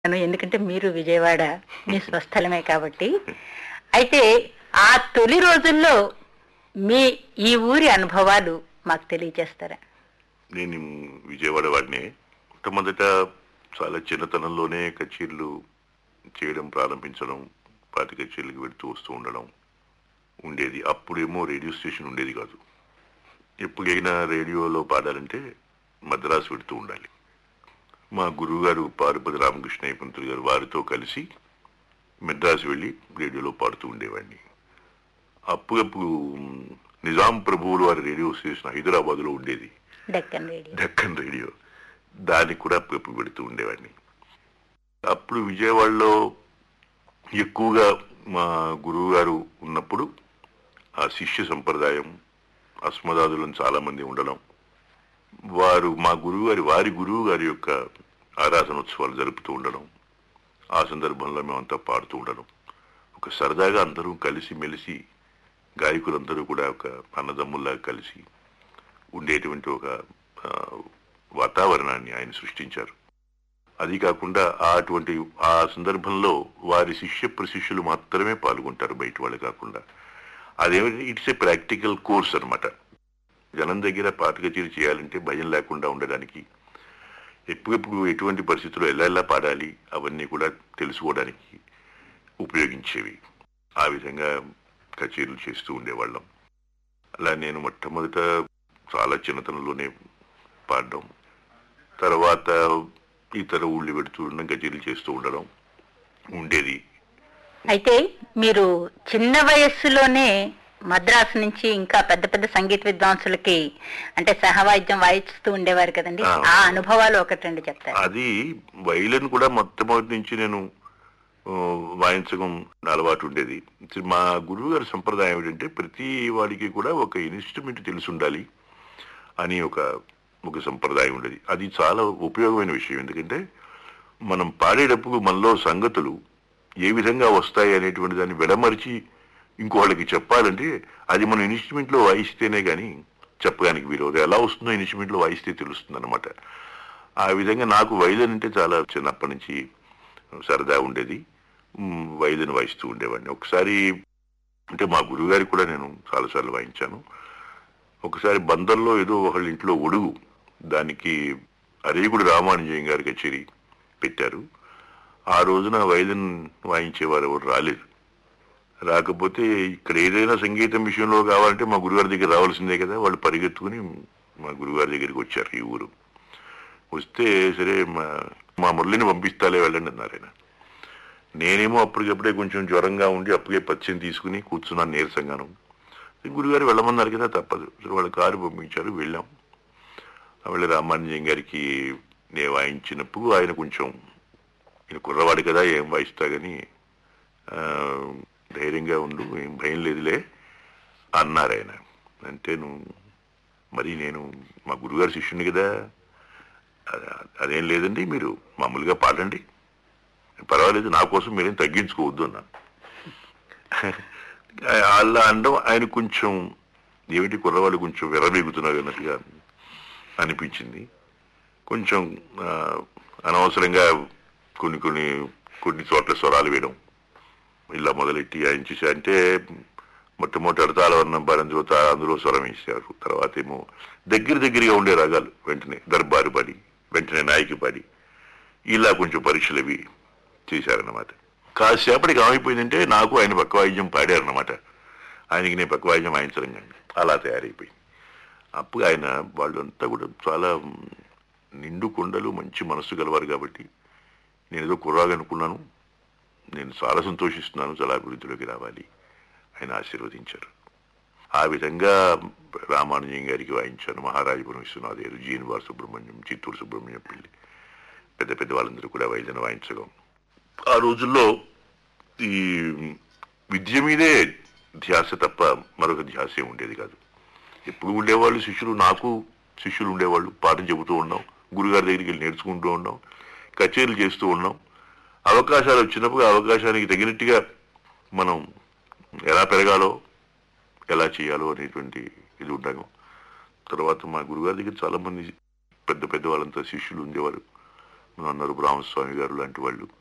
ఎందుకంటే మీరు విజయవాడ మీ స్వస్థలమే కాబట్టి అయితే ఆ తొలి రోజుల్లో మీ ఈ ఊరి అనుభవాలు మాకు తెలియజేస్తారా నేను విజయవాడ వాడినే మొట్టమొదట చాలా చిన్నతనంలోనే కచేరీలు చేయడం ప్రారంభించడం పాటి కచేరీలకు వెళుతూ వస్తూ ఉండడం ఉండేది అప్పుడేమో రేడియో స్టేషన్ ఉండేది కాదు ఎప్పుడైనా రేడియోలో పాడాలంటే మద్రాసు వెళుతూ ఉండాలి మా గురువు గారు పారుపతి రామకృష్ణ పంతులు గారు వారితో కలిసి మెడ్రాస్ వెళ్ళి రేడియోలో పాడుతూ ఉండేవాడిని అప్పుడప్పుడు నిజాం ప్రభువులు వారి రేడియో స్టేషన్ హైదరాబాద్లో ఉండేది డెక్కన్ రేడియో డక్కన్ రేడియో దానికి కూడా అప్పుడప్పుడు పెడుతూ ఉండేవాడిని అప్పుడు విజయవాడలో ఎక్కువగా మా గురువు గారు ఉన్నప్పుడు ఆ శిష్య సంప్రదాయం అస్మదాదులను చాలా మంది ఉండడం వారు మా గురువు గారి వారి గురువు గారి యొక్క ఆరాధనోత్సవాలు జరుపుతూ ఉండడం ఆ సందర్భంలో మేమంతా పాడుతూ ఉండడం ఒక సరదాగా అందరూ కలిసి మెలిసి గాయకులందరూ కూడా ఒక అన్నదమ్ముల్లా కలిసి ఉండేటువంటి ఒక ఆ, వాతావరణాన్ని ఆయన సృష్టించారు అది కాకుండా ఆ అటువంటి ఆ సందర్భంలో వారి శిష్య ప్రశిష్యులు మాత్రమే పాల్గొంటారు బయట వాళ్ళు కాకుండా అదేమిటి ఇట్స్ ఏ ప్రాక్టికల్ కోర్స్ అన్నమాట జనం దగ్గర పాట కచేరీ చేయాలంటే భయం లేకుండా ఉండడానికి ఎప్పుడెప్పుడు ఎటువంటి పరిస్థితుల్లో ఎలా ఎలా పాడాలి అవన్నీ కూడా తెలుసుకోవడానికి ఉపయోగించేవి ఆ విధంగా కచేరీలు చేస్తూ ఉండేవాళ్ళం అలా నేను మొట్టమొదట చాలా చిన్నతనంలోనే పాడడం తర్వాత ఇతర ఊళ్ళు పెడుతూ ఉండడం కచేరీలు చేస్తూ ఉండడం ఉండేది అయితే మీరు చిన్న వయస్సులోనే మద్రాసు నుంచి ఇంకా పెద్ద పెద్ద సంగీత విద్వాంసులకి అంటే సహవాయిద్యం వాయిస్తూ ఉండేవారు కదండి ఆ. ఆ అనుభవాలు ఒకటి రెండు చెప్తారు అది వైలన్ కూడా మొట్టమొదటి నుంచి నేను ఆ, వాయించడం అలవాటు ఉండేది మా గురువు గారి సంప్రదాయం ఏంటంటే ప్రతి వాడికి కూడా ఒక ఇన్స్ట్రుమెంట్ తెలిసి ఉండాలి అని ఒక ఒక సంప్రదాయం ఉండేది అది చాలా ఉపయోగమైన విషయం ఎందుకంటే మనం పాడేటప్పుడు మనలో సంగతులు ఏ విధంగా వస్తాయి అనేటువంటి దాన్ని విడమరిచి ఇంకోళ్ళకి చెప్పాలంటే అది మనం ఇన్స్ట్రుమెంట్లో వాయిస్తేనే కానీ చెప్పడానికి వీలవుతుంది ఎలా వస్తుందో ఇన్స్ట్రుమెంట్లో వాయిస్తే తెలుస్తుంది అనమాట ఆ విధంగా నాకు వైద్యం అంటే చాలా చిన్నప్పటి నుంచి సరదా ఉండేది మ్, వైద్యం వాయిస్తూ ఉండేవాడిని ఒకసారి అంటే మా గురువుగారికి కూడా నేను చాలాసార్లు వాయించాను ఒకసారి బందర్లో ఏదో ఒకళ్ళ ఇంట్లో ఒడుగు దానికి అరేగుడు రామానుజయం గారి కచేరీ పెట్టారు ఆ రోజున వైద్యం వాయించేవారు ఎవరు రాలేదు రాకపోతే ఇక్కడ ఏదైనా సంగీతం విషయంలో కావాలంటే మా గురుగారి దగ్గర రావాల్సిందే కదా వాళ్ళు పరిగెత్తుకుని మా గురుగారి దగ్గరికి వచ్చారు ఈ ఊరు వస్తే సరే మా మా మురళిని పంపిస్తాలే వెళ్ళండి అన్నారు ఆయన నేనేమో అప్పటికప్పుడే కొంచెం జ్వరంగా ఉండి అప్పటికే పచ్చని తీసుకుని కూర్చున్నాను నీరసంగాను గురుగారు వెళ్ళమన్నారు కదా తప్పదు సరే వాళ్ళ కారు పంపించారు వెళ్ళాం వెళ్ళి రామానుజయం గారికి నేను వాయించినప్పుడు ఆయన కొంచెం ఈయన కుర్రవాడు కదా ఏం వాయిస్తా కానీ ఆ, ధైర్యంగా ఉండు ఏం భయం లేదులే అన్నారు ఆయన అంటే నువ్వు మరి నేను మా గురుగారి శిష్యుని కదా అ- అదేం లేదండి మీరు మామూలుగా పాడండి పర్వాలేదు నా కోసం మీరేం తగ్గించుకోవద్దు అన్నాను అలా అనడం ఆయన కొంచెం ఏమిటి కుర్రవాళ్ళు కొంచెం విరబీగుతున్నారు అన్నట్టుగా అనిపించింది కొంచెం ఆ, అనవసరంగా కొన్ని కొన్ని కొన్ని చోట్ల స్వరాలు వేయడం ఇలా మొదలెట్టి ఆయన చేసి అంటే మొట్టమొదటి అడతాల వర్ణం పాడి అందులో తా- అందులో స్వరం వేసారు తర్వాత ఏమో దగ్గర దగ్గరగా ఉండే రాగాలు వెంటనే దర్బారు పాడి వెంటనే నాయకి పాడి ఇలా కొంచెం పరీక్షలు అవి చేశారన్నమాట కాసేపటికి ఏమైపోయిందంటే నాకు ఆయన పక్క వాయిద్యం పాడారన్నమాట ఆయనకి నేను పక్క వాయిద్యం వాయించడం కానీ అలా తయారైపోయింది అప్పుడు ఆయన వాళ్ళంతా కూడా చాలా మ్, నిండు కొండలు మంచి మనస్సు గలవారు కాబట్టి నేను ఏదో కుర్రాగా అనుకున్నాను నేను చాలా సంతోషిస్తున్నాను చాలా అభివృద్ధిలోకి రావాలి ఆయన ఆశీర్వదించారు ఆ విధంగా రామానుజయం గారికి వాయించాను మహారాజపురం విశ్వనాథ్ జీనివార్ సుబ్రహ్మణ్యం చిత్తూరు సుబ్రహ్మణ్యం పిల్లి పెద్ద పెద్ద వాళ్ళందరూ కూడా వైద్యం వాయించడం ఆ రోజుల్లో ఈ విద్య మీదే ధ్యాస తప్ప మరొక ధ్యాసే ఉండేది కాదు ఎప్పుడు ఉండేవాళ్ళు శిష్యులు నాకు శిష్యులు ఉండేవాళ్ళు పాఠం చెబుతూ ఉన్నాం గురుగారి దగ్గరికి వెళ్ళి నేర్చుకుంటూ ఉన్నాం కచేరీలు చేస్తూ ఉన్నాం అవకాశాలు వచ్చినప్పుడు ఆ అవకాశానికి తగినట్టుగా మనం ఎలా పెరగాలో ఎలా చేయాలో అనేటువంటి ఇది ఉంటాము తర్వాత మా గురుగారి దగ్గర చాలా మంది పెద్ద పెద్ద వాళ్ళంతా శిష్యులు ఉండేవారు అన్నారు బ్రాహ్మస్వామి గారు లాంటి వాళ్ళు